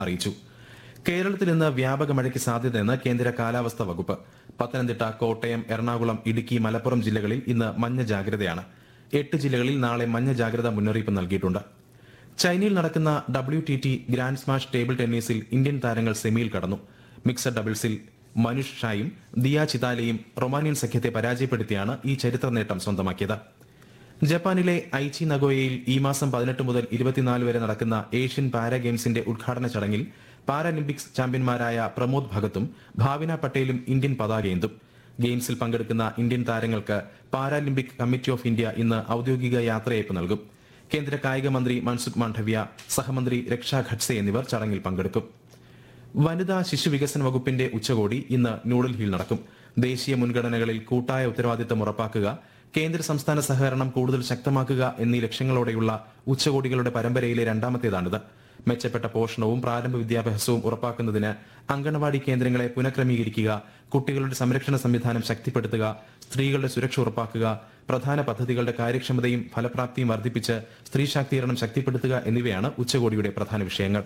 അറിയിച്ചു കേരളത്തിൽ ഇന്ന് വ്യാപക മഴയ്ക്ക് സാധ്യതയെന്ന് കേന്ദ്ര കാലാവസ്ഥാ വകുപ്പ് പത്തനംതിട്ട കോട്ടയം എറണാകുളം ഇടുക്കി മലപ്പുറം ജില്ലകളിൽ ഇന്ന് മഞ്ഞ ജാഗ്രതയാണ് എട്ട് ജില്ലകളിൽ നാളെ മഞ്ഞ ജാഗ്രതാ മുന്നറിയിപ്പ് നൽകിയിട്ടുണ്ട് ചൈനയിൽ നടക്കുന്ന W T T grand smash table ടെന്നീസിൽ ഇന്ത്യൻ താരങ്ങൾ സെമിയിൽ കടന്നു മിക്സഡ് ഡബിൾസിൽ മനുഷ് ഷായും ദിയ ചിതാലയും റൊമാനിയൻ സഖ്യത്തെ പരാജയപ്പെടുത്തിയാണ് ഈ ചരിത്ര നേട്ടം സ്വന്തമാക്കിയത് ജപ്പാനിലെ ഐച്ചി നഗോയയിൽ ഈ മാസം പതിനെട്ട് മുതൽ ഇരുപത്തിനാല് വരെ നടക്കുന്ന ഏഷ്യൻ പാരാ ഗെയിംസിന്റെ ഉദ്ഘാടന ചടങ്ങിൽ പാരാലിമ്പിക്സ് ചാമ്പ്യന്മാരായ പ്രമോദ് ഭഗത്തും ഭാവിന പട്ടേലും ഇന്ത്യൻ പതാകയേന്തും ഗെയിംസിൽ പങ്കെടുക്കുന്ന ഇന്ത്യൻ താരങ്ങൾക്ക് പാരാലിമ്പിക് കമ്മിറ്റി ഓഫ് ഇന്ത്യ ഇന്ന് ഔദ്യോഗിക യാത്രയയപ്പ് നൽകും കേന്ദ്ര കായിക മന്ത്രി മൻസുഖ് മാണ്ഡവ്യ സഹമന്ത്രി രക്ഷാ ഖഡ്സെ എന്നിവർ ചടങ്ങിൽ പങ്കെടുക്കും വനിതാ ശിശു വികസന വകുപ്പിന്റെ ഉച്ചകോടി ഇന്ന് ന്യൂഡൽഹിയിൽ നടക്കും ദേശീയ മുൻഗണനകളിൽ കൂട്ടായ ഉത്തരവാദിത്തം ഉറപ്പാക്കുക കേന്ദ്ര സംസ്ഥാന സഹകരണം കൂടുതൽ ശക്തമാക്കുക എന്നീ ലക്ഷ്യങ്ങളോടെയുള്ള ഉച്ചകോടികളുടെ പരമ്പരയിലെ രണ്ടാമത്തേതാണിത് മെച്ചപ്പെട്ട പോഷണവും പ്രാരംഭ വിദ്യാഭ്യാസവും ഉറപ്പാക്കുന്നതിന് അങ്കണവാടി കേന്ദ്രങ്ങളെ പുനഃക്രമീകരിക്കുക കുട്ടികളുടെ സംരക്ഷണ സംവിധാനം ശക്തിപ്പെടുത്തുക സ്ത്രീകളുടെ സുരക്ഷ ഉറപ്പാക്കുക പ്രധാന പദ്ധതികളുടെ കാര്യക്ഷമതയും ഫലപ്രാപ്തിയും വർദ്ധിപ്പിച്ച് സ്ത്രീ ശാക്തീകരണം ശക്തിപ്പെടുത്തുക എന്നിവയാണ് ഉച്ചകോടിയുടെ പ്രധാന വിഷയങ്ങൾ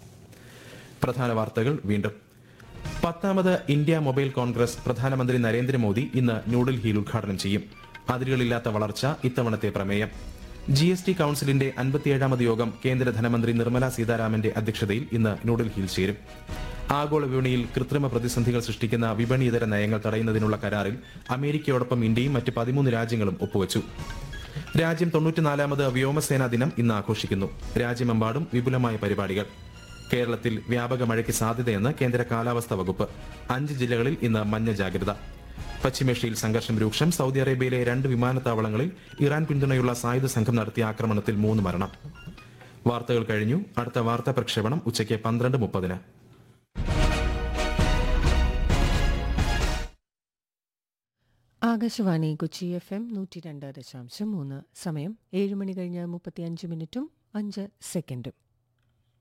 പ്രധാന വാർത്തകൾ വീണ്ടും പത്താമത് ഇന്ത്യ മൊബൈൽ കോൺഗ്രസ് പ്രധാനമന്ത്രി നരേന്ദ്രമോദി ഇന്ന് ന്യൂഡൽഹിയിൽ ഉദ്ഘാടനം ചെയ്യും അതിരുകളില്ലാത്ത വളർച്ച ഇത്തവണത്തെ പ്രമേയം ജി എസ് ടി കൌൺസിലിന്റെ അൻപത്തിയേഴാമത് യോഗം കേന്ദ്ര ധനമന്ത്രി നിർമ്മല സീതാരാമന്റെ അധ്യക്ഷതയിൽ ഇന്ന് ന്യൂഡൽഹിയിൽ ചേരും ആഗോള വിപണിയിൽ കൃത്രിമ പ്രതിസന്ധികൾ സൃഷ്ടിക്കുന്ന വിപണി ഇതര നയങ്ങൾ തടയുന്നതിനുള്ള കരാറിൽ അമേരിക്കയോടൊപ്പം ഇന്ത്യയും മറ്റ് പതിമൂന്ന് രാജ്യങ്ങളും ഒപ്പുവച്ചു രാജ്യം തൊണ്ണൂറ്റിനാലാമത് വ്യോമസേനാ ദിനം ഇന്ന് ആഘോഷിക്കുന്നു രാജ്യമെമ്പാടും വിപുലമായ പരിപാടികൾ കേരളത്തിൽ വ്യാപക മഴയ്ക്ക് സാധ്യതയെന്ന് കേന്ദ്ര കാലാവസ്ഥാ വകുപ്പ് അഞ്ച് ജില്ലകളിൽ ഇന്ന് മഞ്ഞ ജാഗ്രത പശ്ചിമേഷ്യയിൽ സംഘർഷം രൂക്ഷം സൗദി അറേബ്യയിലെ രണ്ട് വിമാനത്താവളങ്ങളിൽ ഇറാൻ പിന്തുണയുള്ള സായുധ സംഘം നടത്തിയ ആക്രമണത്തിൽ മൂന്ന് മരണം വാർത്തകൾ കഴിഞ്ഞു അടുത്ത വാർത്താ പ്രക്ഷേപണം ഉച്ചയ്ക്ക് പന്ത്രണ്ട് മുപ്പതിന് ആകാശവാണി കൊച്ചി എഫ് എം നൂറ്റി രണ്ട് ദശാംശം മൂന്ന് സമയം ഏഴ് മണി കഴിഞ്ഞ് മുപ്പത്തിയഞ്ച് മിനിറ്റും അഞ്ച് സെക്കൻഡും